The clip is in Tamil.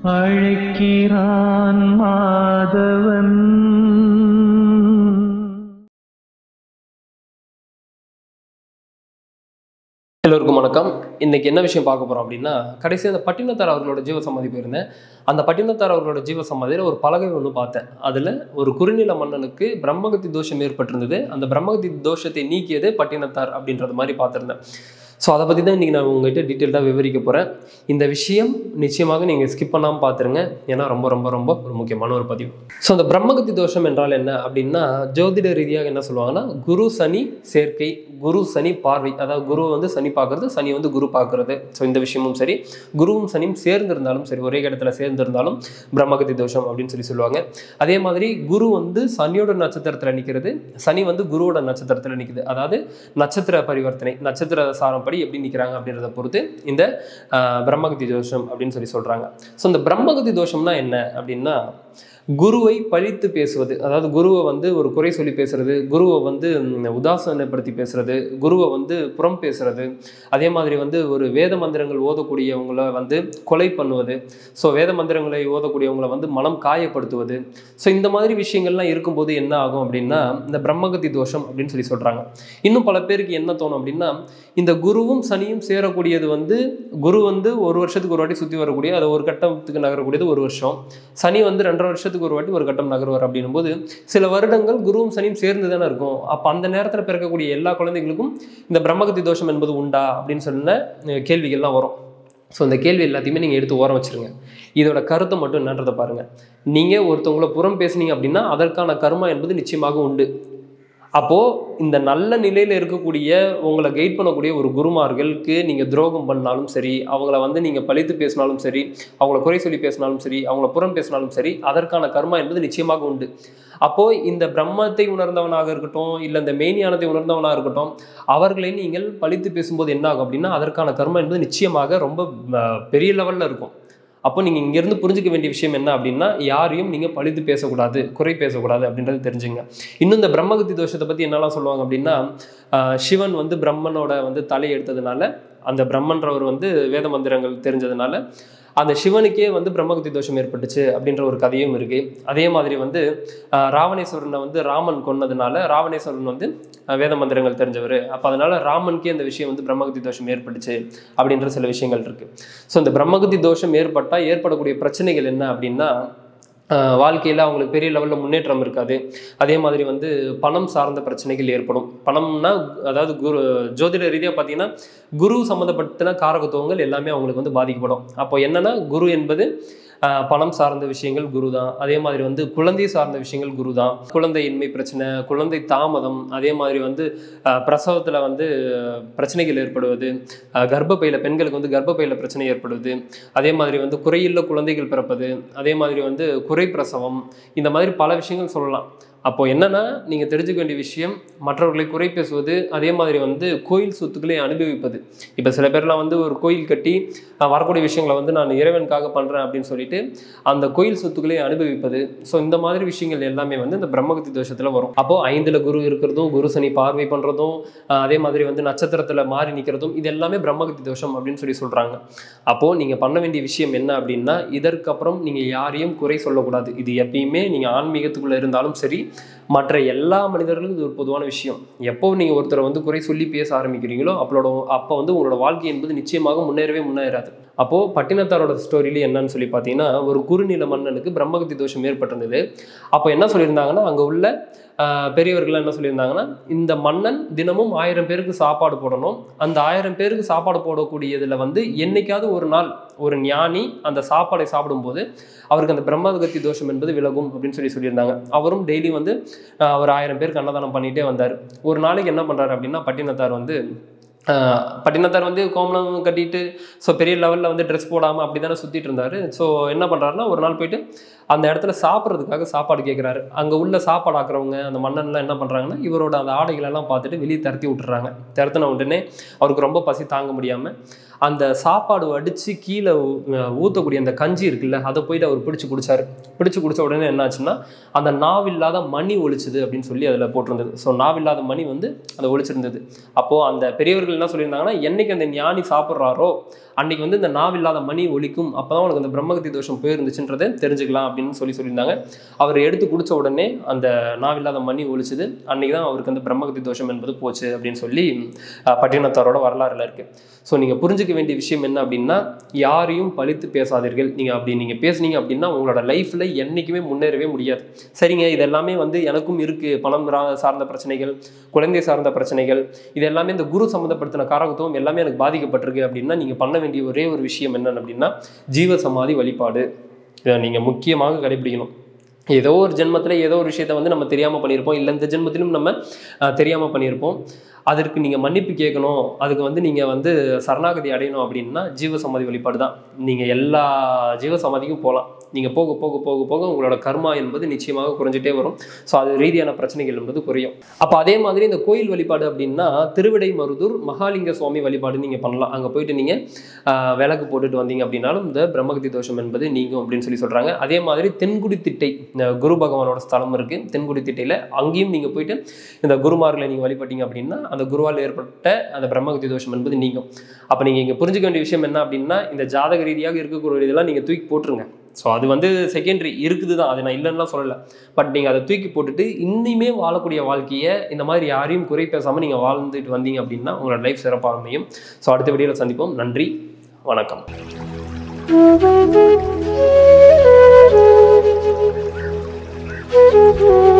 அழைக்கிறான் மாதவன் எல்லோருக்கும் வணக்கம் இன்னைக்கு என்ன விஷயம் பார்க்க போறோம் அப்படின்னா கடைசி அந்த பட்டினத்தார் அவர்களோட ஜீவ சமாதி போயிருந்தேன் அந்த பட்டினத்தார் அவர்களோட ஜீவ சமாதியில் ஒரு பலகை ஒன்று பார்த்தேன் அதில் ஒரு குறுநில மன்னனுக்கு பிரம்மகத்தி தோஷம் ஏற்பட்டிருந்தது அந்த பிரம்மகத்தி தோஷத்தை நீக்கியது பட்டினத்தார் அப்படின்றது மாதிரி பார்த்துருந்தேன் ஸோ அதை பற்றி தான் இன்றைக்கி நான் உங்கள்கிட்ட டீட்டெயில்டாக விவரிக்க போகிறேன் இந்த விஷயம் நிச்சயமாக நீங்கள் ஸ்கிப் பண்ணாமல் பார்த்துருங்க ஏன்னா ரொம்ப ரொம்ப ரொம்ப ஒரு முக்கியமான ஒரு பதிவு ஸோ அந்த பிரம்மகத்தி தோஷம் என்றால் என்ன அப்படின்னா ஜோதிட ரீதியாக என்ன சொல்லுவாங்கன்னா குரு சனி சேர்க்கை குரு சனி பார்வை அதாவது குரு வந்து சனி பார்க்கறது சனி வந்து குரு பார்க்கறது ஸோ இந்த விஷயமும் சரி குருவும் சனியும் சேர்ந்திருந்தாலும் சரி ஒரே இடத்துல சேர்ந்திருந்தாலும் பிரம்மகத்தி தோஷம் அப்படின்னு சொல்லி சொல்லுவாங்க அதே மாதிரி குரு வந்து சனியோட நட்சத்திரத்தில் நிற்கிறது சனி வந்து குருவோட நட்சத்திரத்தில் நிற்குது அதாவது நட்சத்திர பரிவர்த்தனை நட்சத்திர சாரப்படி எப்படி நிற்கிறாங்க அப்படின்றத பொறுத்து இந்த ஆஹ், பிரம்மகத்தி தோஷம் அப்படின்னு சொல்லி சொல்கிறாங்க ஸோ இந்த பிரம்மகத்தி தோஷம்னா என்ன அப்படின்னா குருவை பழித்து பேசுவது அதாவது குருவை வந்து ஒரு குறை சொல்லி பேசுறது குருவை வந்து ம், உதாசனப்படுத்தி பேசுறது குருவை வந்து புறம் பேசுறது அதே மாதிரி வந்து ஒரு வேத மந்திரங்கள் ஓதக்கூடியவங்கள வந்து கொலை பண்ணுவது ஸோ வேத மந்திரங்களை ஓதக்கூடியவங்கள வந்து மனம் காயப்படுத்துவது ஸோ இந்த மாதிரி விஷயங்கள்லாம் இருக்கும்போது என்ன ஆகும் அப்படின்னா இந்த பிரம்மகத்தி தோஷம் அப்படின்னு சொல்லி சொல்கிறாங்க இன்னும் பல பேருக்கு என்ன தோணும் அப்படின்னா இந்த குருவும் சனியும் சேரக்கூடியது வந்து குரு வந்து ஒரு வருஷத்துக்கு ஒரு வாட்டி சுற்றி வரக்கூடிய அது ஒரு கட்டத்துக்கு நகரக்கூடியது ஒரு வருஷம் சனி வந்து ரெண்டரை வருஷத்துக்கு ஒரு வாட்டி ஒரு கட்டம் நகருவார் அப்படின்னும் போது சில வருடங்கள் குருவும் சனியும் சேர்ந்து தானே இருக்கும் அப்போ அந்த நேரத்தில் பிறக்கக்கூடிய எல்லா குழந்தைகளுக்கும் இந்த பிரம்மகத்தி தோஷம் என்பது உண்டா அப்படின்னு சொன்ன அஹ், கேள்விகள்லாம் வரும் ஸோ இந்த கேள்வி எல்லாத்தையுமே நீங்கள் எடுத்து ஓரம் வச்சிருங்க இதோட கருத்தை மட்டும் என்னன்றதை பாருங்கள் நீங்கள் ஒருத்தவங்கள புறம் பேசுனீங்க அப்படின்னா அதற்கான கர்மா என்பது நிச்சயமாக உண்டு அப்போது இந்த நல்ல நிலையில் இருக்கக்கூடிய உங்களை கைட் பண்ணக்கூடிய ஒரு குருமார்களுக்கு நீங்கள் துரோகம் பண்ணாலும் சரி அவங்கள வந்து நீங்கள் பழித்து பேசினாலும் சரி அவங்கள குறை சொல்லி பேசினாலும் சரி அவங்கள புறம் பேசினாலும் சரி அதற்கான கர்மா என்பது நிச்சயமாக உண்டு அப்போது இந்த பிரம்மத்தை உணர்ந்தவனாக இருக்கட்டும் இல்லை இந்த மெய்ஞானத்தை உணர்ந்தவனாக இருக்கட்டும் அவர்களை நீங்கள் பழித்து பேசும்போது என்ன ஆகும் அப்படின்னா அதற்கான கர்மா என்பது நிச்சயமாக ரொம்ப அஹ், பெரிய லெவலில் இருக்கும் அப்போ நீங்கள் இங்கேருந்து புரிஞ்சுக்க வேண்டிய விஷயம் என்ன அப்படின்னா யாரையும் நீங்கள் பழித்து பேசக்கூடாது குறை பேசக்கூடாது அப்படின்றது தெரிஞ்சுங்க இன்னும் இந்த பிரம்மகத்தி தோஷத்தை பற்றி என்னெல்லாம் சொல்லுவாங்க அப்படின்னா ஆஹ், சிவன் வந்து பிரம்மனோட வந்து தலை எடுத்ததுனால அந்த பிரம்மன்றவர் வந்து வேத மந்திரங்கள் தெரிஞ்சதுனால அந்த சிவனுக்கே வந்து பிரம்மகத்தி தோஷம் ஏற்பட்டுச்சு அப்படின்ற ஒரு கதையும் இருக்கு அதே மாதிரி வந்து ஆஹ், ராவணேஸ்வரனை வந்து ராமன் கொன்னதுனால ராவணேஸ்வரன் வந்து ஆஹ், வேத மந்திரங்கள் தெரிஞ்சவர் அப்போ அதனால ராமனுக்கே அந்த விஷயம் வந்து பிரம்மகத்தி தோஷம் ஏற்பட்டுச்சு அப்படின்ற சில விஷயங்கள் இருக்கு ஸோ இந்த பிரம்மகத்தி தோஷம் ஏற்பட்டால் ஏற்படக்கூடிய பிரச்சனைகள் என்ன அப்படின்னா வாழ்க்கையில் அவங்களுக்கு பெரிய லெவலில் முன்னேற்றம் இருக்காது அதே மாதிரி வந்து பணம் சார்ந்த பிரச்சனைகள் ஏற்படும் பணம்னா அதாவது குரு ஜோதிட ரீதியாக பார்த்தீங்கன்னா குரு சம்மந்தப்பட்ட காரகத்துவங்கள் எல்லாமே அவங்களுக்கு வந்து பாதிக்கப்படும் அப்போ என்னன்னா குரு என்பது ஆஹ், பணம் சார்ந்த விஷயங்கள் குரு தான் அதே மாதிரி வந்து குழந்தை சார்ந்த விஷயங்கள் குரு தான் குழந்தையின்மை பிரச்சனை குழந்தை தாமதம் அதே மாதிரி வந்து பிரசவத்தில் வந்து பிரச்சனைகள் ஏற்படுவது ஆஹ், கர்ப்பப்பையில பெண்களுக்கு வந்து கர்ப்பப்பையில பிரச்சனை ஏற்படுவது அதே மாதிரி வந்து குறையுள்ள குழந்தைகள் பிறப்பது அதே மாதிரி வந்து குறை பிரசவம் இந்த மாதிரி பல விஷயங்கள் சொல்லலாம் அப்போ என்னன்னா நீங்கள் தெரிஞ்சுக்க வேண்டிய விஷயம் மற்றவர்களை குறை பேசுவது அதே மாதிரி வந்து கோயில் சொத்துக்களை அனுபவிப்பது இப்போ சில பேர்லாம் வந்து ஒரு கோயில் கட்டி அஹ், வரக்கூடிய விஷயங்களை வந்து நான் இறைவனுக்காக பண்ணுறேன் அப்படின்னு சொல்லிட்டு அந்த கோயில் சொத்துக்களை அனுபவிப்பது ஸோ இந்த மாதிரி விஷயங்கள் எல்லாமே வந்து இந்த பிரம்மகத்தி தோஷத்தில் வரும் அப்போ ஐந்தில் குரு இருக்கிறதும் குரு சனி பார்வை பண்ணுறதும் அதே மாதிரி வந்து நட்சத்திரத்தில் மாறி நிற்கிறதும் இது எல்லாமே பிரம்மகத்தி தோஷம் அப்படின்னு சொல்லி சொல்கிறாங்க அப்போது நீங்கள் பண்ண வேண்டிய விஷயம் என்ன அப்படின்னா இதற்கப்புறம் நீங்கள் யாரையும் குறை சொல்லக்கூடாது இது எப்பயுமே நீங்கள் ஆன்மீகத்துக்குள்ளே இருந்தாலும் சரி மற்ற எல்லா மனிதர்களுக்கும் இது ஒரு பொதுவான விஷயம் எப்போ நீங்கள் ஒருத்தரை வந்து குறை சொல்லி பேச ஆரம்பிக்கிறீங்களோ அப்பளோட அப்போ வந்து உங்களோட வாழ்க்கை என்பது நிச்சயமாக முன்னேறவே முன்னேறாது அப்போது பட்டினத்தாரோட ஸ்டோரியில என்னன்னு சொல்லி பார்த்தீங்கன்னா ஒரு குறுநில மன்னனுக்கு பிரம்மகத்தி தோஷம் ஏற்பட்டிருந்தது அப்போ என்ன சொல்லியிருந்தாங்கன்னா அங்கே உள்ள ஆஹ், பெரியவர்கள் என்ன சொல்லியிருந்தாங்கன்னா இந்த மன்னன் தினமும் ஆயிரம் பேருக்கு சாப்பாடு போடணும் அந்த ஆயிரம் பேருக்கு சாப்பாடு போடக்கூடியதில் வந்து என்னைக்காவது ஒரு நாள் ஒரு ஞானி அந்த சாப்பாடை சாப்பிடும்போது அவருக்கு அந்த பிரம்மகத்தி தோஷம் என்பது விலகும் அப்படின்னு சொல்லி சொல்லியிருந்தாங்க அவரும் டெய்லி வந்து ஆஹ், ஒரு ஆயிரம் பேருக்கு அன்னதானம் பண்ணிகிட்டே வந்தார் ஒரு நாளைக்கு என்ன பண்ணுறாரு அப்படின்னா பட்டினத்தார் வந்து ஆஹ், பட்டினத்தார் வந்து கோமலம் கட்டிட்டு ஸோ பெரிய லெவலில் வந்து ட்ரெஸ் போடாமல் அப்படி தானே சுற்றிட்டு இருந்தார் ஸோ என்ன பண்ணுறாருன்னா ஒரு நாள் போயிட்டு அந்த இடத்துல சாப்பிட்றதுக்காக சாப்பாடு கேட்குறாரு அங்கே உள்ள சாப்பாடு ஆக்குறவங்க அந்த மன்னன்லாம் என்ன பண்ணுறாங்கன்னா இவரோட அந்த ஆடைகளெல்லாம் பார்த்துட்டு வெளியே திரத்தி விட்டுறாங்க திரத்தின உடனே அவருக்கு ரொம்ப பசி தாங்க முடியாமல் அந்த சாப்பாடு வடித்து கீழே ஊ- ஊற்றக்கூடிய அந்த கஞ்சி இருக்குல்ல அதை போயிட்டு அவர் பிடிச்சு குடிச்சாரு பிடிச்சு குடிச்ச உடனே என்னாச்சுன்னா அந்த நாவில்லாத மணி ஒழிச்சுது அப்படின்னு சொல்லி அதில் போட்டிருந்தது ஸோ நாவில்லாத மணி வந்து அதை ஒழிச்சிருந்தது அப்போது அந்த பெரியவர்கள் என்ன சொல்லியிருந்தாங்கன்னா என்னைக்கு அந்த ஞானி சாப்பிட்றாரோ அன்னைக்கு வந்து இந்த நாவில்லாத மணி ஒழிக்கும் அப்போ தான் உனக்கு அந்த பிரம்மகத்தி தோஷம் போயிருந்துச்சுன்றதை தெரிஞ்சுக்கலாம் அப்படின்னு சொல்லி சொல்லியிருந்தாங்க அவர் எடுத்து குடிச்ச உடனே அந்த நாவில்லாத மணி ஒழிச்சுது அன்னைக்கு தான் அவருக்கு அந்த பிரம்மகத்தி தோஷம் என்பது போச்சு அப்படின்னு சொல்லி அஹ், பட்டினத்தாரோட வரலாறுல இருக்கு ஸோ நீங்கள் புரிஞ்சுக்க வேண்டிய விஷயம் என்ன அப்படின்னா யாரையும் பழித்து பேசாதீர்கள் நீங்கள் அப்படி நீங்கள் பேசுனீங்க அப்படின்னா உங்களோட லைஃப்பில் என்றைக்குமே முன்னேறவே முடியாது சரிங்க இது எல்லாமே வந்து எனக்கும் இருக்குது பணம் ரா- சார்ந்த பிரச்சனைகள் குழந்தை சார்ந்த பிரச்சனைகள் இது எல்லாமே இந்த குரு சம்மந்தப்படுத்தின காரகத்துவம் எல்லாமே எனக்கு பாதிக்கப்பட்டிருக்கு அப்படின்னா நீங்கள் பண்ண வேண்டிய ஒரே ஒரு விஷயம் என்னன்னு அப்படின்னா ஜீவ சமாதி வழிபாடு இதை நீங்கள் முக்கியமாக கடைபிடிக்கணும் ஏதோ ஒரு ஜென்மத்தில் ஏதோ ஒரு விஷயத்தை வந்து நம்ம தெரியாமல் பண்ணியிருப்போம் இல்லை இந்த ஜென்மத்திலும் நம்ம தெரியாமல் பண்ணியிருப்போம் அதற்கு நீங்கள் மன்னிப்பு கேட்கணும் அதுக்கு வந்து நீங்கள் வந்து சரணாகதி அடையணும் அப்படின்னா ஜீவசமாதி வழிபாடு தான் நீங்கள் எல்லா ஜீவசமாதிக்கும் போகலாம் நீங்கள் போக போக போக போக உங்களோட கர்மா என்பது நிச்சயமாக குறைஞ்சிட்டே வரும் ஸோ அது ரீதியான பிரச்சனைகள் என்பது குறையும் அப்போ அதே மாதிரி இந்த கோயில் வழிபாடு அப்படின்னா திருவிடை மருதூர் மகாலிங்க சுவாமி வழிபாடு நீங்கள் பண்ணலாம் அங்கே போயிட்டு நீங்கள் விளக்கு போட்டுட்டு வந்தீங்க அப்படின்னாலும் இந்த பிரம்மகத்தி தோஷம் என்பது நீங்கும் அப்படின்னு சொல்லி சொல்கிறாங்க அதே மாதிரி தென்குடி திட்டை இந்த குரு பகவானோட ஸ்தலம் இருக்குது தென்குடி திட்டையில் அங்கேயும் நீங்கள் போயிட்டு இந்த குருமார்களை நீங்கள் வழிபட்டீங்க அப்படின்னா அந்த குருவால் ஏற்பட்ட அந்த பிரம்மகத்தி தோஷம் என்பது நீங்கும் அப்போ நீங்கள் இங்கே புரிஞ்சுக்க வேண்டிய விஷயம் என்ன அப்படின்னா இந்த ஜாதக ரீதியாக இருக்கக்கூடிய இதெல்லாம் நீங்கள் தூக்கி போட்டுருங்க ஸோ அது வந்து செகண்டரி இருக்குது தான் அதை நான் இல்லைன்னா சொல்லலை பட் நீங்கள் அதை தூக்கி போட்டுட்டு இன்னுமே வாழக்கூடிய வாழ்க்கையை இந்த மாதிரி யாரையும் குறை பேசாமல் நீங்கள் வாழ்ந்துட்டு வந்தீங்க அப்படின்னா உங்களோட லைஃப் சிறப்பாக அமையும் ஸோ அடுத்த வீடியோவில் சந்திப்போம் நன்றி வணக்கம் Thank you.